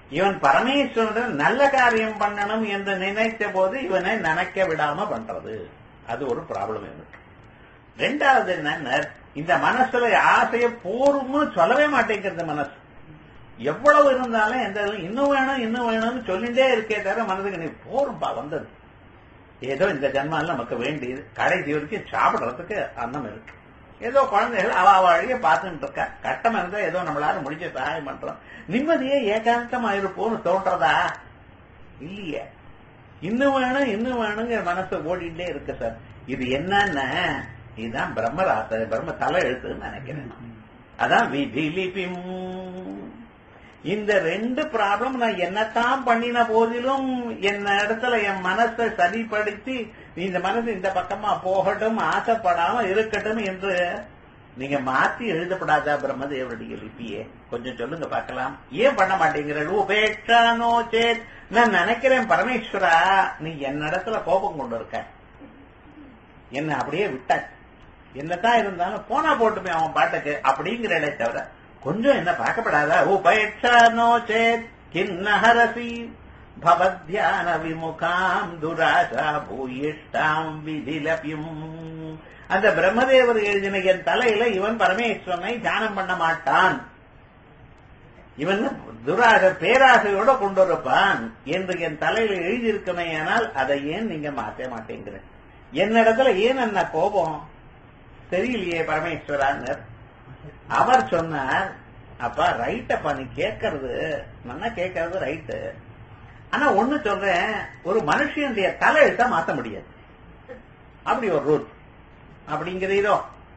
இவன் பரமேஸ்வரன் நல்ல காரியம் பண்ணணும் என்று நினைத்த போது இவனை நினைக்க விடாம பண்றது அது ஒரு ப்ராப்ளம் இருக்கு ரெண்டாவது என்ன இந்த மனசுல ஆசைய போரும்னு சொல்லவே மாட்டேங்கிறது மனசு எவ்வளவு இருந்தாலும் எந்த இன்னும் வேணும் இன்னும் வேணும்னு சொல்லிட்டே இருக்கே தவிர மனதுக்கு நீ போரும்பா வந்தது ஏதோ இந்த ஜென்மால நமக்கு வேண்டியது கடைசி வரைக்கும் சாப்பிடுறதுக்கு அன்னம் இருக்கு ஏதோ குழந்தைகள் அவ அவ வழிய பார்த்துட்டு இருக்கா கட்டம் இருந்தா ஏதோ நம்மளால முடிஞ்ச சகாயம் பண்றோம் நிம்மதியே ஏகாந்தமா இருப்போம்னு தோன்றதா இல்லையே இன்னும் வேணும் இன்னும் வேணுங்கிற மனசு ஓடிட்டே இருக்கு சார் இது என்னன்னா இதுதான் பிரம்மராச பிரம்ம தலை எழுத்துன்னு நினைக்கிறேன் அதான் விதிலிபிம் இந்த ரெண்டு ப்ராப்ளம் நான் என்னத்தான் பண்ணின போதிலும் என்ன இடத்துல என் மனசை சரிப்படுத்தி இந்த மனசு இந்த பக்கமா போகட்டும் ஆசைப்படாம இருக்கட்டும் என்று நீங்க மாத்தி எழுதப்படாதா பிரம்மதேவருடைய லிபியே கொஞ்சம் சொல்லுங்க பார்க்கலாம் ஏன் பண்ண மாட்டேங்கிற உபேட்சானோ சேத் நான் நினைக்கிறேன் பரமேஸ்வரா நீ என்னிடத்துல கோபம் கொண்டு இருக்க என்ன அப்படியே விட்ட என்னதான் இருந்தாலும் போனா போட்டுமே அவன் பாட்டுக்கு அப்படிங்கிறடே தவிர கொஞ்சம் என்ன பார்க்கப்படாதா உபேட்சானோ சேத் கிண்ணஹரசி பவத்யான விமுகாம் துராசா பூயிஷ்டாம் விதிலபியும் அந்த பிரம்மதேவர் எழுதின என் தலையில இவன் பரமேஸ்வரனை தியானம் பண்ண மாட்டான் இவன் துராக பேராசையோட கொண்டு இருப்பான் என்று என் தலையில எழுதியிருக்கமே ஆனால் அதை ஏன் நீங்க மாற்ற மாட்டேங்கிற என்னிடத்துல ஏன் என்ன கோபம் தெரியலையே பரமேஸ்வரான்னர் அவர் சொன்னார் அப்பா ரைட்டப்பா நீ கேட்கறது நல்லா கேட்கறது ரைட்டு ஆனா ஒண்ணு சொல்றேன் ஒரு மனுஷனுடைய தலையெழுத்த மாத்த முடியாது அப்படி ஒரு ரூல் அப்படிங்கிறதோ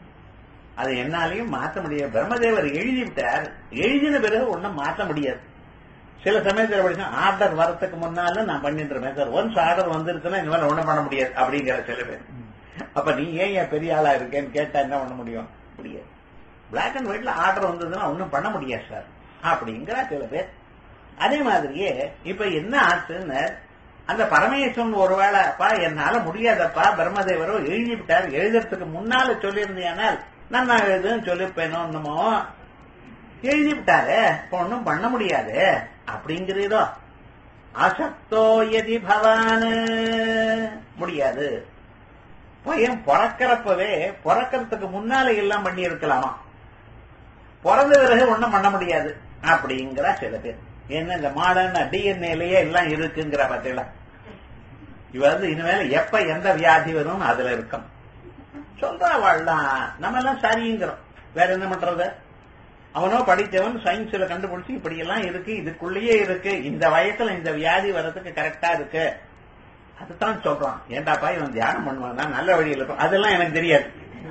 அது என்னாலையும் மாத்த முடியாது பிரம்மதேவர் எழுதி விட்டார் எழுதின பிறகு ஒன்னும் மாத்த முடியாது சில சமயத்தில் படிச்சா ஆர்டர் வரத்துக்கு முன்னால நான் பண்ணிட்டு இருப்பேன் சார் ஒன்ஸ் ஆர்டர் வந்துருச்சுன்னா இனிமேல் ஒண்ணும் பண்ண முடியாது அப்படிங்கிற சில பேர் அப்ப நீ ஏன் என் பெரிய ஆளா இருக்கேன்னு கேட்டா என்ன பண்ண முடியும் முடியாது பிளாக் அண்ட் ஒயிட்ல ஆர்டர் வந்ததுன்னா ஒன்னும் பண்ண முடியாது சார் அப்படிங்கிற சில பேர் அதே மாதிரியே இப்ப என்ன ஆச்சுன்னு அந்த பரமேஸ்வரன் ஒருவேளை அப்பா என்னால முடியாதப்பா பிரம்மதேவரோ எழுதி விட்டார் எழுதுறதுக்கு முன்னால சொல்லியிருந்தேனால் நான் நான் எழுதுன்னு சொல்லிருப்பேனோ என்னமோ எழுதி விட்டாரு ஒன்னும் பண்ண முடியாது அப்படிங்கிறதோ அசக்தோ எதி பவான் முடியாது பையன் பிறக்கிறப்பவே பிறக்கிறதுக்கு முன்னால எல்லாம் பண்ணி இருக்கலாமா பிறந்த பிறகு ஒன்னும் பண்ண முடியாது அப்படிங்கிற சில பேர் என்ன இந்த மாடர்ன் டிஎன்ஏலயே எல்லாம் இருக்குங்கிற பார்த்தீங்களா இவ வந்து இனிமேல எப்ப எந்த வியாதி வரும் அதுல இருக்கும் சொல்றவாள்லாம் நம்ம எல்லாம் சரிங்கிறோம் வேற என்ன பண்றது அவனோ படித்தவன் சயின்ஸ்ல கண்டுபிடிச்சு இப்படி எல்லாம் இருக்கு இதுக்குள்ளேயே இருக்கு இந்த வயசுல இந்த வியாதி வர்றதுக்கு கரெக்டா இருக்கு அதுதான் சொல்றான் ஏண்டாப்பா இவன் தியானம் பண்ணுவான் நல்ல வழியில் இருக்கும் அதெல்லாம் எனக்கு தெரியாது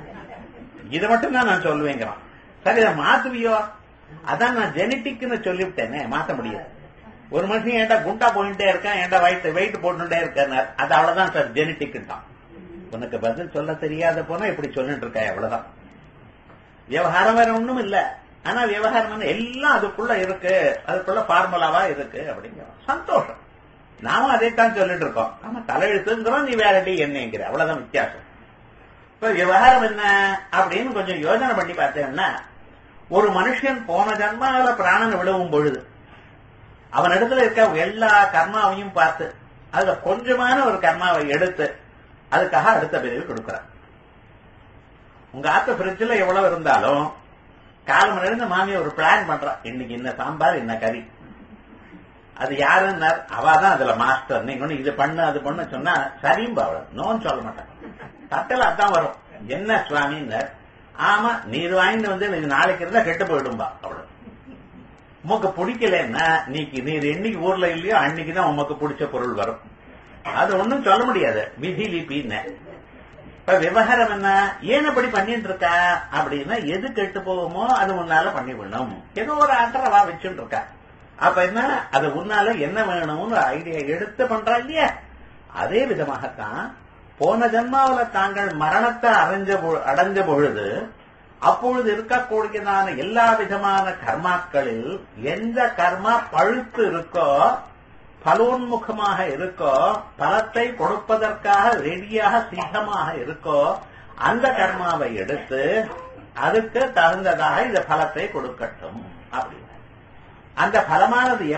இதை மட்டும் தான் நான் சொல்லுவேங்கிறான் சரி இதை மாத்துவியோ அதான் நான் ஜெனட்டிக்னு சொல்லிவிட்டேனே மாத்த முடியாது ஒரு மனுஷன் ஏன்டா குண்டா போயிட்டே இருக்கான் ஏன்டா வயிற்று வெயிட் போட்டுட்டே இருக்கார் அது அவ்வளவுதான் சார் ஜெனட்டிக் தான் உனக்கு பதில் சொல்ல தெரியாத போனா இப்படி சொல்லிட்டு இருக்க அவ்வளவுதான் விவகாரம் வேற ஒண்ணும் இல்ல ஆனா விவகாரம் வந்து எல்லாம் அதுக்குள்ள இருக்கு அதுக்குள்ள ஃபார்முலாவா இருக்கு அப்படிங்கிற சந்தோஷம் நாமும் அதைத்தான் சொல்லிட்டு இருக்கோம் ஆமா தலையெழுத்துங்கிறோம் நீ வேற டி என்னங்கிற அவ்வளவுதான் வித்தியாசம் இப்ப விவகாரம் என்ன அப்படின்னு கொஞ்சம் யோசனை பண்ணி பார்த்தேன்னா ஒரு மனுஷன் போன ஜன்மாவில பிராணன் விழுவும் பொழுது அவன் இடத்துல இருக்க எல்லா கர்மாவையும் பார்த்து அதுல கொஞ்சமான ஒரு கர்மாவை எடுத்து அதுக்காக அடுத்த பிரிவு கொடுக்கிறான் உங்க ஆத்த பிரிட்ஜில் எவ்வளவு இருந்தாலும் காலம் மணி இருந்து மாமி ஒரு பிளான் பண்றான் இன்னைக்கு என்ன சாம்பார் என்ன கறி அது யாருன்னார் அவாதான் அதுல மாஸ்டர் நீங்க ஒண்ணு இது பண்ணு அது பண்ணு சொன்னா சரியும்பா அவள நோன்னு சொல்ல மாட்டான் தட்டல அதான் வரும் என்ன சுவாமின்னார் ஆமா நீர் வாங்கிட்டு வந்து நீங்க நாளைக்கு இருந்தா கெட்டு போயிடும்பா அவ்வளவு உமக்கு பிடிக்கலன்னா நீக்கு நீர் என்னைக்கு ஊர்ல இல்லையோ அன்னைக்குதான் உமக்கு பிடிச்ச பொருள் வரும் அது ஒண்ணும் சொல்ல முடியாது விதி லிபின்னு இப்ப விவகாரம் என்ன ஏன் அப்படி பண்ணிட்டு இருக்கா அப்படின்னா எது கெட்டு போகுமோ அது முன்னால பண்ணி விடணும் ஏதோ ஒரு ஆற்றவா வச்சுட்டு இருக்கா அப்ப என்ன அது உன்னால என்ன வேணும்னு ஐடியா எடுத்து பண்றா இல்லையா அதே விதமாகத்தான் போன ஜன்மாவில தாங்கள் மரணத்தை அடைஞ்ச பொ- அடைஞ்ச பொழுது அப்பொழுது இருக்கக்கூடியதான எல்லா விதமான கர்மாக்களில் எந்த கர்மா பழுத்து இருக்கோ பலோன்முகமாக இருக்கோ பலத்தை கொடுப்பதற்காக ரெடியாக சித்தமாக இருக்கோ அந்த கர்மாவை எடுத்து அதுக்கு தகுந்ததாக இந்த பலத்தை கொடுக்கட்டும் அப்படின்னு அந்த பலமானது